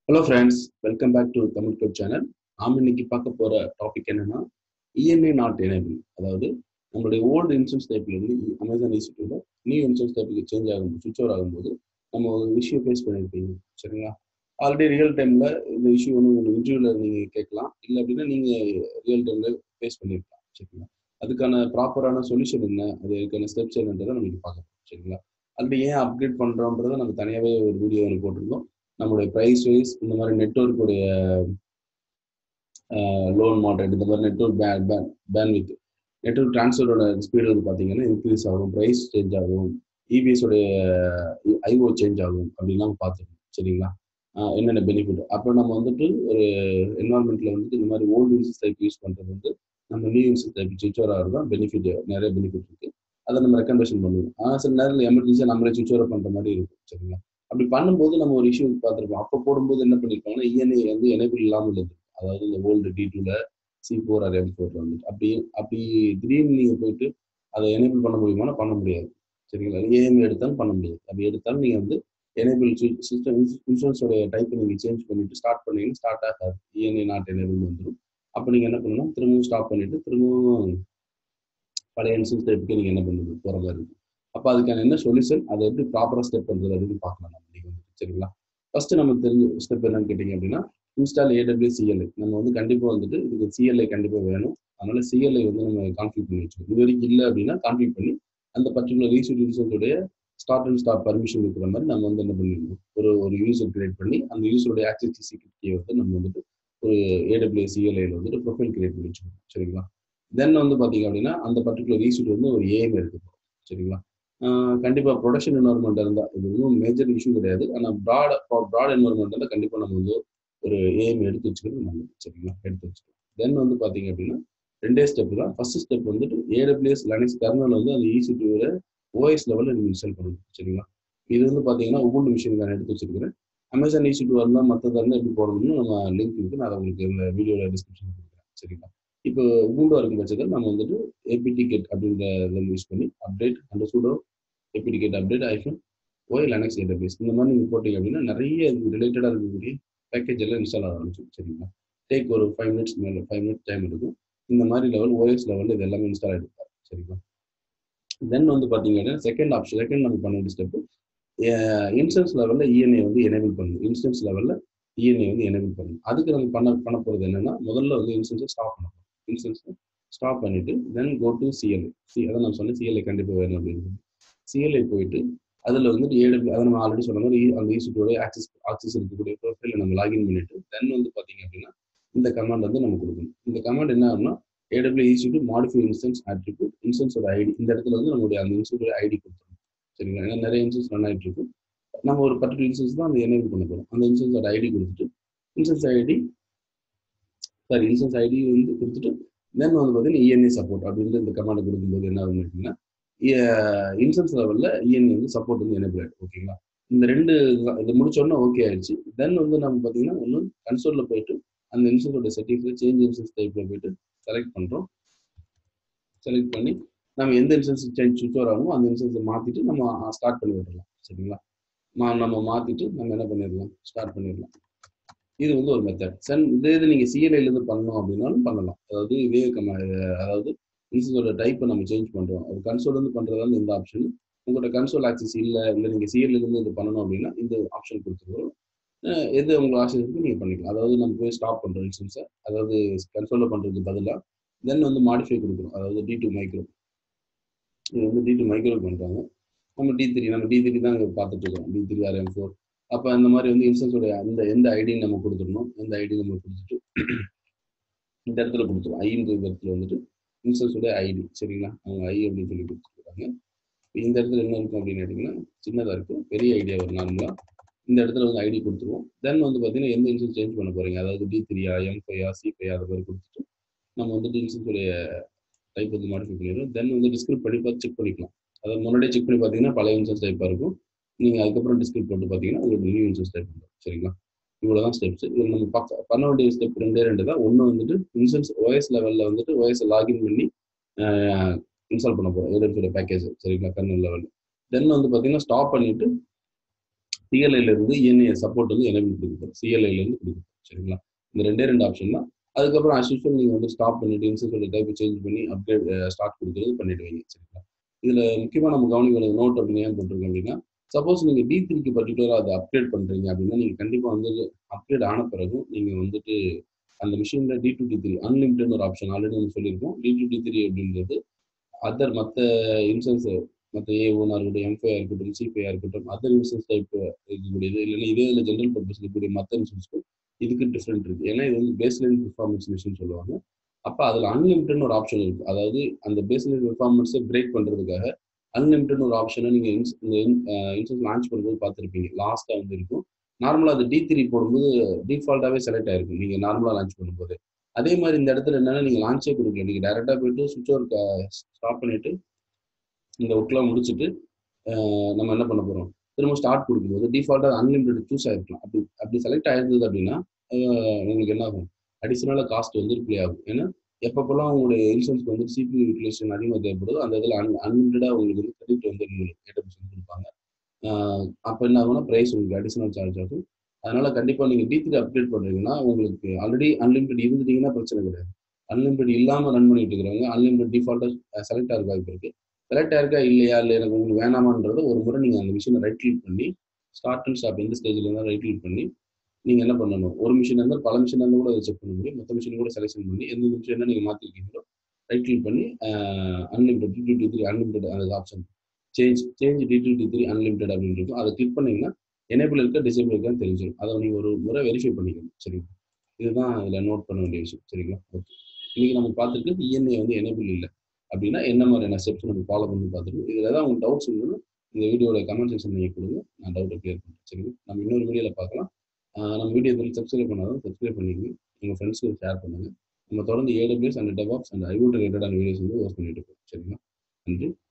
hello friends welcome back to Tamil code channel நாம் இன்னைக்கு பார்க்க போற டாபிக் என்னன்னா இஎன்ஐ நாட் எனேபிள் அதாவது நம்மளுடைய ஓல்டு இன்சூரன்ஸ் டைப்ல இருந்து அமேசான் இன்ஸ்டியூட்ல நியூ இன்சூரன்ஸ் டைப்புக்கு சேஞ்ச் ஆகும்போது சுவிச் ஓவர் ஆகும்போது நம்ம ஒரு இஷ்யூ ஃபேஸ் பண்ணியிருப்பீங்க சரிங்களா ஆல்ரெடி ரியல் டைம்ல இந்த இஷ்யூ வந்து உங்களுக்கு இன்டர்வியூல நீங்க கேட்கலாம் இல்லை அப்படின்னா நீங்க ரியல் டைம்ல ஃபேஸ் பண்ணியிருக்கலாம் சரிங்களா அதுக்கான ப்ராப்பரான சொல்யூஷன் என்ன அதுக்கான ஸ்டெப்ஸ் என்னன்றதை நம்ம இங்க பார்க்கலாம் சரிங்களா ஆல்ரெடி ஏன் அப்டேட் பண்றோன்றதை நம்ம தனியாகவே ஒரு வீடியோ ஒன்று போட்டிருந்தோம் நம்மளுடைய ப்ரைஸ் வைஸ் இந்த மாதிரி நெட்ஒர்க்குடைய லோன் மாடரேட் இந்த மாதிரி network band bandwidth network டிரான்ஸ்ஃபரோட ஸ்பீடு வந்து பார்த்தீங்கன்னா இன்க்ரீஸ் ஆகும் ப்ரைஸ் சேஞ்ச் ஆகும் இபிஎஸோடைய ஐஓ சேஞ்ச் ஆகும் அப்படின்லாம் பார்த்துருக்கோம் சரிங்களா என்னென்ன பெனிஃபிட் அப்போ நம்ம வந்துட்டு ஒரு என்வாரன்மெண்ட்ல வந்துட்டு இந்த மாதிரி ஓல்டு இன்சூரன்ஸ் டைப் யூஸ் பண்ணுறது வந்து நம்ம new instance type switch over தான் பெனிஃபிட் நிறைய பெனிஃபிட் இருக்கு அதை நம்ம ரெக்கமெண்டேஷன் பண்ணுவோம் ஆனால் சில நேரத்தில் எமர்ஜென்சியாக நம்மளே சுவிச் ஓவர் பண்ணுற மாதிரி இருக்கும் சரிங்களா அப்படி பண்ணும்போது நம்ம ஒரு இஷ்யூ பார்த்துருப்போம் அப்போ போடும்போது என்ன பண்ணிருப்பாங்கன்னா இஎன்ஐ வந்து எனேபிள் இல்லாமல் இருந்தது அதாவது இந்த ஓல்டு டி டூல சி ஃபோர் ஆர் எம் ஃபோர்ல வந்துட்டு அப்படி அப்படி திடீர்னு நீங்கள் போயிட்டு அதை எனேபிள் பண்ண முடியுமானா பண்ண முடியாது சரிங்களா ஏஎம் எடுத்தாலும் பண்ண முடியாது அப்படி எடுத்தாலும் நீங்கள் வந்து எனேபிள் சிஸ்டம் இன்சூரன்ஸோட டைப்பை நீங்கள் சேஞ்ச் பண்ணிட்டு ஸ்டார்ட் பண்ணீங்கன்னா ஸ்டார்ட் ஆகாது இஎன்ஐ நாட் எனேபிள் வந்துடும் அப்போ நீங்கள் என்ன பண்ணணும் திரும்பவும் ஸ்டாப் பண்ணிட்டு திரும்பவும் பழைய இன்சூரன்ஸ் டைப்புக்கு நீங்கள் என்ன பண்ணுறது போகிற மாதிரி இருக்கும் அப்போ அதுக்கான என்ன சொல்யூஷன் அதை எப்படி ப்ராப்பராக ஸ்டெப் பண்ணுறது அப்படின்னு பார்க்கலாம் நம்ம இன்னைக்கு வந்து சரிங்களா ஃபர்ஸ்ட் நமக்கு தெரிஞ்ச ஸ்டெப் என்னன்னு கேட்டிங்க அப்படின்னா இன்ஸ்டால் ஏடபிள்யூ சிஎல்ஐ நம்ம வந்து கண்டிப்பாக வந்துட்டு இதுக்கு சிஎல்ஐ கண்டிப்பாக வேணும் அதனால சிஎல்ஐ வந்து நம்ம கான்ஃபிக் பண்ணி வச்சுக்கணும் இது வரைக்கும் இல்லை அப்படின்னா கான்ஃபிக் பண்ணி அந்த பர்டிகுலர் ரீசூட் இன்சூரன்ஸோடைய ஸ்டார்ட் அண்ட் ஸ்டாப் பர்மிஷன் இருக்கிற மாதிரி நம்ம வந்து என்ன பண்ணிடணும் ஒரு ஒரு யூசர் கிரியேட் பண்ணி அந்த யூசருடைய ஆக்சஸ் சீக்கிரட்டியை வந்து நம்ம வந்துட்டு ஒரு ஏடபிள்யூ சிஎல்ஐல வந்துட்டு ப்ரொஃபைல் கிரியேட் பண்ணி வச்சுக்கணும் சரிங்களா தென் வந்து பார்த்தீங்க அப்படின்னா அந்த பர்டிகுலர் ரீசூட் வந்து ஒரு ஏஎம் இருக்குது சரிங்களா கண்டிப்பாக ப்ரொடக்ஷன் என்வரன்மெண்ட் இருந்தால் இது ஒன்றும் மேஜர் இஷ்யூ கிடையாது ஆனால் ப்ராட் ப்ராட் என்வரன்மெண்ட் இருந்தால் கண்டிப்பாக நம்ம வந்து ஒரு ஏஎம் எடுத்து வச்சுக்கிறது நல்லது சரிங்களா எடுத்து வச்சுக்கலாம் தென் வந்து பார்த்தீங்க அப்படின்னா ரெண்டே ஸ்டெப் தான் ஃபர்ஸ்ட் ஸ்டெப் வந்துட்டு ஏடபிள்யூஎஸ் லெனிக்ஸ் கர்னல் வந்து அந்த ஈசி டூவில் ஓஎஸ் லெவலில் நீங்கள் இன்ஸ்டால் பண்ணணும் சரிங்களா இது வந்து பார்த்தீங்கன்னா உபுண்டு மிஷின் நான் எடுத்து வச்சிருக்கிறேன் அமேசான் ஈசி டூ இருந்தால் மற்றதாக இருந்தால் எப்படி போடணும்னு நம்ம லிங்க் இருக்குது நான் உங்களுக்கு இந்த வீடியோவில் டிஸ்கிரிப்ஷன் கொடுக்குறேன் சரிங்களா இப்போ உபுண்டோ இருக்கும் பட்சத்தில் நம்ம வந்துட்டு ஏபிடி கெட் அப்படின்ற இதில் யூஸ் பண்ணி அப்டேட் அந்த சூடோ ஏபிடி கெட் அப்டேட் ஐஃபோன் ஓய் லெனக்ஸ் ஏடபிள்யூஎஸ் இந்த மாதிரி நீங்கள் போட்டீங்க அப்படின்னா நிறைய ரிலேட்டடாக இருக்கக்கூடிய பேக்கேஜ் எல்லாம் இன்ஸ்டால் ஆக ஆரம்பிச்சிடும் சரிங்களா டேக் ஒரு ஃபைவ் மினிட்ஸ் மேலே ஃபைவ் மினிட்ஸ் டைம் எடுக்கும் இந்த மாதிரி லெவல் ஓஎஸ் லெவலில் இது எல்லாமே இன்ஸ்டால் ஆகிடுப்பார் சரிங்களா தென் வந்து பார்த்தீங்கன்னா செகண்ட் ஆப்ஷன் செகண்ட் நம்ம பண்ண வேண்டிய ஸ்டெப்பு இன்சூரன்ஸ் லெவலில் இஎன்ஐ வந்து எனேபிள் பண்ணணும் இன்சூரன்ஸ் லெவலில் இஎன்ஐ வந்து எனேபிள் பண்ணணும் அதுக்கு நம்ம பண்ண பண்ண போகிறது என்னன்னா முதல்ல வந்து இன்சூரன்ஸை ஸ்டாப் பண்ணணும் இன்சூரன்ஸை ஸ்டாப் பண்ணிட்டு then go to CLI C அதான் நான் சொன்னேன் சிஎல்ஐ கண்டிப்பாக வேணும் அப்படின்னு சிஎல்ஐ போயிட்டு அதில் வந்துட்டு ஏடபிள்யூ அதை நம்ம ஆல்ரெடி சொன்ன மாதிரி அந்த ஈஸ்டோட ஆக்சஸ் ஆக்சஸ் இருக்கக்கூடிய ப்ரொஃபைல நம்ம லாகின் பண்ணிட்டு தென் வந்து பார்த்தீங்க அப்படின்னா இந்த கமாண்ட் வந்து நம்ம கொடுக்கணும் இந்த கமாண்ட் என்ன ஆகும்னா AW EC two modify instance attribute இன்சூரன்ஸோட ஐடி இந்த இடத்துல வந்து நம்மளுடைய அந்த இன்சூரன்ஸோட ஐடி கொடுத்துருணும் சரிங்களா ஏன்னா நிறைய இன்சூரன்ஸ் ரன் ஆகிட்டு இருக்கும் நம்ம ஒரு பர்டிகுலர் இன்சூரன்ஸ் தான் அந்த எனேபிள் பண்ண போகிறோம் அந்த இன்சூரன்ஸோட ஐடி கொடுத்துட்டு instance ID sorry instance ID வந்து கொடுத்துட்டு தென் வந்து பார்த்தீங்கன்னா இஎன்ஏ சப்போர்ட் அப்படின்ற இந்த கமாண்டை கொடுக்கும்போது என்ன ஆகும் அப்படின்னா இன்சூரன்ஸ் லெவலில் இஎன்ஏ வந்து சப்போர்ட் வந்து எனேபிள் ஆகிடும் ஓகேங்களா இந்த ரெண்டு இது முடிச்சோடனே ஓகே ஆயிடுச்சு தென் வந்து நம்ம பார்த்தீங்கன்னா ஒன்று கன்சோலில் போயிட்டு அந்த இன்சூரன்ஸோட செட்டிங்ஸில் சேஞ்ச் இன்சூரன்ஸ் டைப்பில் போயிட்டு செலக்ட் பண்ணுறோம் செலக்ட் பண்ணி நம்ம எந்த இன்சூரன்ஸ் சேஞ்ச் சுவிச் ஓவர் ஆகுமோ அந்த இன்சூரன்ஸை மாற்றிட்டு நம்ம ஸ்டார்ட் பண்ணி விட்டுடலாம் சரிங்களா மா நம்ம மாற்றிட்டு நம்ம என்ன பண்ணிடலாம் ஸ்டார்ட் பண்ணிடலாம் இது வந்து ஒரு மெத்தட் சென் இதே இது நீங்கள் சிஎல்ஐலேருந்து பண்ணோம் அப்படின்னாலும் பண்ணலாம் அதாவது இதே கம அதாவது இன்சூரன்ஸோட டைப்பை நம்ம சேஞ்ச் பண்ணுறோம் அது கன்சோல்லேருந்து பண்ணுறதா இந்த ஆப்ஷன் உங்களோட கன்சோல் ஆக்சஸ் இல்லை இல்லை நீங்கள் சிஎல்லேருந்து இது பண்ணணும் அப்படின்னா இந்த ஆப்ஷன் கொடுத்துருவோம் எது உங்களுக்கு ஆசை இருக்கு நீங்கள் பண்ணிக்கலாம் அதாவது நம்ம போய் ஸ்டாப் பண்ணுறோம் இன்சூரன்ஸை அதாவது கன்சோலில் பண்ணுறதுக்கு பதிலாக தென் வந்து மாடிஃபை கொடுக்குறோம் அதாவது டி டூ மைக்ரோ இது வந்து டி டூ மைக்ரோ பண்ணுறாங்க நம்ம டி த்ரீ நம்ம டி த்ரீ தான் இங்கே பார்த்துட்டு இருக்கோம் T three R M four அப்போ அந்த மாதிரி வந்து இன்சூரன்ஸோட அந்த எந்த ஐடியும் நம்ம கொடுத்துடணும் எந்த ஐடி நம்ம கொடுத்துட்டு இந்த இடத்துல கொடுத்துருவோம் ஐன்ற இடத்துல வந்துட்டு இன்சூரன்ஸோட ஐடி சரிங்களா அவங்க ஐ அப்படின்னு சொல்லி கொடுத்துருக்காங்க இந்த இடத்துல என்ன இருக்கும் அப்படின்னு கேட்டிங்கன்னா சின்னதாக இருக்கும் பெரிய ஐடியா வரும் நார்மலாக இந்த இடத்துல வந்து ஐடி கொடுத்துருவோம் தென் வந்து பார்த்தீங்கன்னா எந்த இன்சூரன்ஸ் சேஞ்ச் பண்ண போகிறீங்க அதாவது டி த்ரீயா எம் ஃபைவா சி ஃபைவா அது மாதிரி கொடுத்துட்டு நம்ம வந்துட்டு இன்சூரன்ஸோடைய டைப் வந்து மாடிஃபை பண்ணிடுவோம் தென் வந்து டிஸ்கிரிப் பண்ணி பார்த்து செக் பண்ணிக்கலாம் அதாவது முன்னாடியே செக் பண்ணி பார்த்தீங்கன்னா பழைய இன்சூரன்ஸ் டைப்பாக இருக்கும் நீங்கள் அதுக்கப்புறம் டிஸ்கிரிப் போட்டு பார்த்தீங்கன்னா உங்களுக்கு நியூ இன்சூரன்ஸ் டைப் பண்ணுறோம் சரிங்களா இவ்வளோ தான் ஸ்டெப்ஸ் இதில் நம்ம பக்க பண்ண வேண்டிய ஸ்டெப் ரெண்டே ரெண்டு தான் ஒன்று வந்துட்டு இன்சூரன்ஸ் ஓஎஸ் லெவலில் வந்துட்டு ஓஎஸ் லாகின் பண்ணி இன்ஸ்டால் பண்ண போகிறோம் ஏடபிள்யூட பேக்கேஜ் சரிங்களா கர்னல் லெவலில் தென் வந்து பார்த்தீங்கன்னா ஸ்டாப் பண்ணிட்டு சிஎல்ஐல இருந்து இஎன்ஏ சப்போர்ட் வந்து எனேபிள் கொடுக்க போகிறோம் சிஎல்ஐல இருந்து கொடுக்க போகிறோம் சரிங்களா இந்த ரெண்டே ரெண்டு ஆப்ஷன் தான் அதுக்கப்புறம் அஸ் யூஸ்வல் நீங்கள் வந்து ஸ்டாப் பண்ணிட்டு இன்சூரன்ஸ் டைப் சேஞ்ச் பண்ணி அப்டேட் ஸ்டார்ட் கொடுக்குறது பண்ணிடுவீங்க சரிங்களா இதில் முக்கியமாக நம்ம கவனிக்க வேண்டிய நோட் அப்படின்னு ஏன் போட்டிருக்கோம் அப்படின்னா சப்போஸ் நீங்கள் டி த்ரீக்கு பர்டிகுலராக அதை அப்டேட் பண்ணுறீங்க அப்படின்னா நீங்கள் கண்டிப்பாக வந்து அப்டேட் ஆன பிறகும் நீங்கள் வந்துட்டு அந்த மிஷினில் T two T three unlimited ஒரு ஆப்ஷன் ஆல்ரெடி நம்ம சொல்லியிருக்கோம் டி டூ டி த்ரீ அப்படின்றது அதர் மற்ற இன்சூரன்ஸ் மற்ற ஏ ஓனாக இருக்கட்டும் எம்ஃபைஆர் இருக்கட்டும் சிபிஐ இருக்கட்டும் அதர் இன்சூரன்ஸ் டைப் இருக்கக்கூடியது இல்லைன்னா இதே இதில் ஜென்ரல் பர்பஸ் இருக்கக்கூடிய மற்ற இன்சூரன்ஸ்க்கும் இதுக்கு டிஃப்ரெண்ட் இருக்குது ஏன்னா இது வந்து பேஸ்லைன் பெர்ஃபார்மன்ஸ் மிஷின் சொல்லுவாங்க அப்போ அதில் அன்லிமிட்டட்னு ஒரு ஆப்ஷன் இருக்குது அதாவது அந்த பேஸ்லைன் பெர்ஃபார்மன்ஸை பிரேக் பண்ணுறதுக்காக அன்லிமிட்டட்னு ஒரு ஆப்ஷனை நீங்கள் இன்ஸ் இந்த இன்சூரன்ஸ் லான்ச் பண்ணும்போது பார்த்துருப்பீங்க லாஸ்ட்டாக வந்து இருக்கும் நார்மலாக அது டி த்ரீ போடும்போது டிஃபால்ட்டாகவே செலக்ட் ஆயிருக்கும் நீங்கள் நார்மலாக லான்ச் பண்ணும்போது அதே மாதிரி இந்த இடத்துல என்னன்னா நீங்கள் லான்ச்சே கொடுக்கல நீங்கள் டேரெக்டாக போயிட்டு சுவிட்ச் ஒர்க் ஸ்டாப் பண்ணிட்டு இந்த ஒர்க்லாம் முடிச்சுட்டு நம்ம என்ன பண்ண போகிறோம் திரும்ப ஸ்டார்ட் கொடுக்கும்போது டிஃபால்ட்டாக அன்லிமிட்டட் சூஸ் ஆயிருக்கலாம் அப்படி அப்படி செலக்ட் ஆயிருந்தது அப்படின்னா உங்களுக்கு என்ன ஆகும் அடிஷனலாக காஸ்ட் வந்து ரிப்ளே ஆகும் ஏன்னா எப்பப்பெல்லாம் உங்களுடைய இன்சூரன்ஸ்க்கு வந்து சிபி யூட்டிலேஷன் அதிகமாக தேவைப்படுதோ அந்த இதில் அன் அன்லிமிட்டடாக உங்களுக்கு வந்து கிரெடிட் வந்து உங்களுக்கு ஏடபிள்யூ கொடுப்பாங்க அப்போ என்ன ஆகும்னா ப்ரைஸ் உங்களுக்கு அடிஷனல் சார்ஜ் ஆகும் அதனால கண்டிப்பாக நீங்கள் டி த்ரீ அப்டேட் பண்ணுறீங்கன்னா உங்களுக்கு ஆல்ரெடி அன்லிமிட்டட் இருந்துட்டீங்கன்னா பிரச்சனை கிடையாது அன்லிமிட்டட் இல்லாமல் ரன் பண்ணிட்டு இருக்கிறவங்க அன்லிமிட்டட் டிஃபால்ட்டாக செலக்ட் ஆக வாய்ப்பு இருக்குது செலக்ட் ஆயிருக்கா இல்லையா இல்லை எனக்கு உங்களுக்கு வேணாமான்றத ஒரு முறை நீங்கள் அந்த மிஷினை ரைட் கிளிக் பண்ணி ஸ்டார்ட் அண்ட் ஸ்டாப் எந்த ஸ்டேஜில் இருந்தால் ரைட் கிளிக் பண்ணி நீங்கள் என்ன பண்ணணும் ஒரு மிஷின் இருந்தால் பல மிஷின் இருந்தால் கூட அதை செக் பண்ண முடியும் மொத்த மிஷின் கூட செலெக்ஷன் பண்ணி எந்த மிஷின் என்ன நீங்கள் மாற்றிருக்கீங்களோ ரைட் கிளிக் பண்ணி unlimited T T three unlimited அந்த option change change T T three unlimited அப்படின்னு இருக்கும் அதை கிளிக் பண்ணிங்கன்னா எனேபிள் இருக்க டிசேபிள் இருக்கான்னு தெரிஞ்சிடும் அதை நீங்கள் ஒரு முறை வெரிஃபை பண்ணிக்கணும் சரிங்களா இதுதான் இதில் நோட் பண்ண வேண்டிய விஷயம் சரிங்களா ஓகே இன்னைக்கு நம்ம பார்த்துருக்கு இஎன்ஏ வந்து எனேபிள் இல்லை அப்படின்னா என்ன மாதிரியான ஸ்டெப்ஸ் நம்ம ஃபாலோ பண்ணி பார்த்துருக்கோம் இதில் ஏதாவது உங்களுக்கு டவுட்ஸ் இருந்தாலும் இந்த வீடியோட கமெண்ட் செக்ஷன் நீங்கள் கொடுங்க நான் டவுட்டை கிளியர் பண்ணுறேன் சரிங்களா நம்ம இன்னொரு வீடியோவில் பார்க்கலாம் நம்ம வீடியோ இதில் சப்ஸ்கிரைப் பண்ணாலும் சப்ஸ்கிரைப் பண்ணிக்கோங்க உங்கள் ஃப்ரெண்ட்ஸ்க்கு ஷேர் பண்ணுங்கள் நம்ம தொடர்ந்து AWS and DevOps and IoT ரிலேட்டடான வீடியோஸ் வந்து ஒர்க் பண்ணிட்டு இருக்கோம் சரிங்களா நன்றி